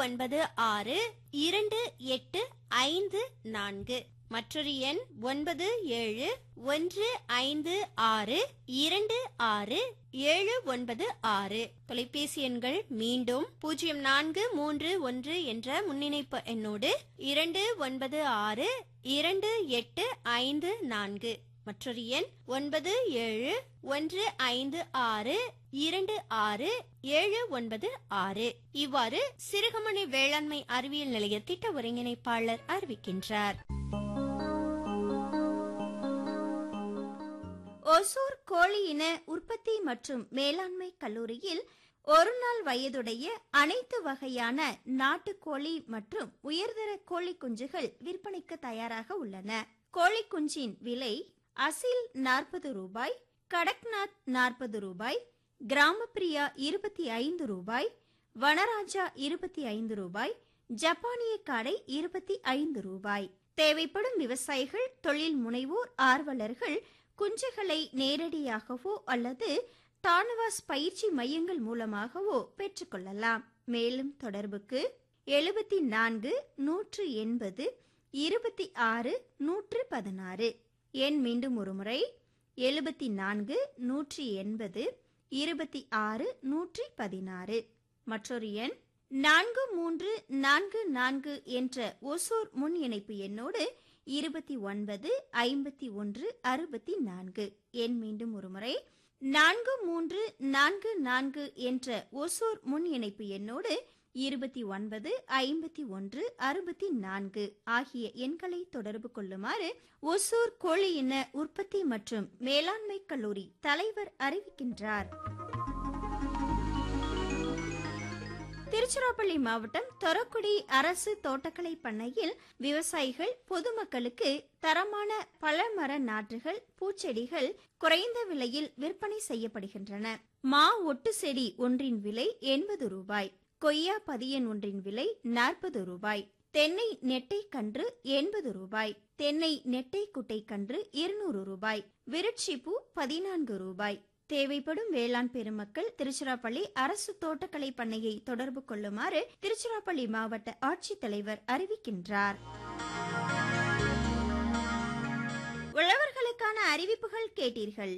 ஒன்பது ஆறு இரண்டு எட்டு ஐந்து நான்கு மற்றொரு எண் ஒன்பது ஏழு ஒன்று ஐந்து ஆறு இரண்டு ஆறு ஏழு ஒன்பது ஆறு தொலைபேசி எண்கள் மீண்டும் பூஜ்ஜியம் நான்கு மூன்று ஒன்று என்ற முன்னிணைப்பு எண்ணோடு இரண்டு ஒன்பது ஆறு இரண்டு எட்டு ஐந்து நான்கு மற்றொரு எண் ஒன்பது ஏழு ஒன்று ஐந்து ஆறு இரண்டு ஆறு ஏழு ஒன்பது ஆறு இவ்வாறு சிறுகமணி வேளாண்மை அறிவியல் நிலைய திட்ட ஒருங்கிணைப்பாளர் அறிவிக்கின்றார் ஒசூர் கோழி இன உற்பத்தி மற்றும் மேலாண்மை கல்லூரியில் ஒரு நாள் வயதுடைய அனைத்து வகையான நாட்டுக்கோழி மற்றும் உயர்தர கோழி குஞ்சுகள் விற்பனைக்கு தயாராக உள்ளன கோழி குஞ்சின் விலை அசில் நாற்பது ரூபாய் கடக்நாத் நாற்பது ரூபாய் கிராமப்பிரியா இருபத்தி ஐந்து ரூபாய் வனராஜா இருபத்தி ஐந்து ரூபாய் ஜப்பானிய காடை இருபத்தி ஐந்து ரூபாய் தேவைப்படும் விவசாயிகள் தொழில் முனைவோர் ஆர்வலர்கள் குஞ்சுகளை நேரடியாகவோ அல்லது தானுவாஸ் பயிற்சி மையங்கள் மூலமாகவோ பெற்றுக்கொள்ளலாம் மேலும் தொடர்புக்கு எழுபத்தி நான்கு நூற்று எண்பது இருபத்தி ஆறு நூற்று பதினாறு எண் மீண்டும் ஒருமுறை எழுபத்தி நான்கு நூற்றி எண்பது இருபத்தி ஆறு நூற்றி பதினாறு மற்றொரு எண் நான்கு மூன்று நான்கு நான்கு என்ற ஒசூர் முன் இணைப்பு எண்ணோடு இருபத்தி ஒன்பது ஐம்பத்தி ஒன்று அறுபத்தி நான்கு எண் மீண்டும் ஒருமுறை நான்கு மூன்று நான்கு நான்கு என்ற ஒசூர் முன் இணைப்பு எண்ணோடு இருபத்தி ஒன்பது ஐம்பத்தி ஒன்று அறுபத்தி நான்கு ஆகிய எண்களை தொடர்பு கொள்ளுமாறு ஒசூர் கோழி இன உற்பத்தி மற்றும் மேலாண்மை கல்லூரி தலைவர் அறிவிக்கின்றார் திருச்சிராப்பள்ளி மாவட்டம் தொரக்குடி அரசு தோட்டக்கலை பண்ணையில் விவசாயிகள் பொதுமக்களுக்கு தரமான பழமர நாற்றுகள் பூச்செடிகள் குறைந்த விலையில் விற்பனை செய்யப்படுகின்றன மா ஒட்டு செடி ஒன்றின் விலை எண்பது ரூபாய் கொய்யா பதியன் ஒன்றின் விலை நாற்பது ரூபாய் தென்னை நெட்டை கன்று எண்பது ரூபாய் தென்னை நெட்டை குட்டை கன்று இருநூறு ரூபாய் விருட்சிப்பூ பதினான்கு ரூபாய் தேவைப்படும் வேளாண் பெருமக்கள் திருச்சிராப்பள்ளி அரசு தோட்டக்கலை பண்ணையை தொடர்பு கொள்ளுமாறு திருச்சிராப்பள்ளி மாவட்ட ஆட்சித்தலைவர் அறிவிக்கின்றார் உழவர்களுக்கான அறிவிப்புகள் கேட்டீர்கள்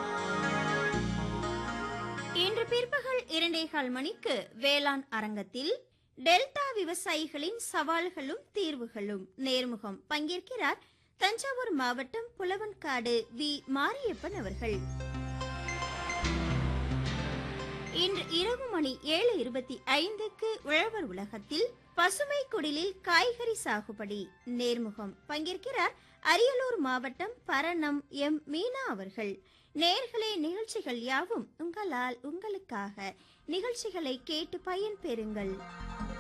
இன்று பிற்பகல் இரண்டேகால் மணிக்கு வேளாண் அரங்கத்தில் டெல்டா விவசாயிகளின் சவால்களும் தீர்வுகளும் நேர்முகம் பங்கேற்கிறார் தஞ்சாவூர் மாவட்டம் புலவன்காடு வி மாரியப்பன் அவர்கள் இன்று இரவு மணி ஏழு இருபத்தி ஐந்துக்கு உழவர் உலகத்தில் பசுமை குடிலில் காய்கறி சாகுபடி நேர்முகம் பங்கேற்கிறார் அரியலூர் மாவட்டம் பரணம் எம் மீனா அவர்கள் நேர்களே நிகழ்ச்சிகள் யாவும் உங்களால் உங்களுக்காக நிகழ்ச்சிகளை கேட்டு பயன் பெறுங்கள்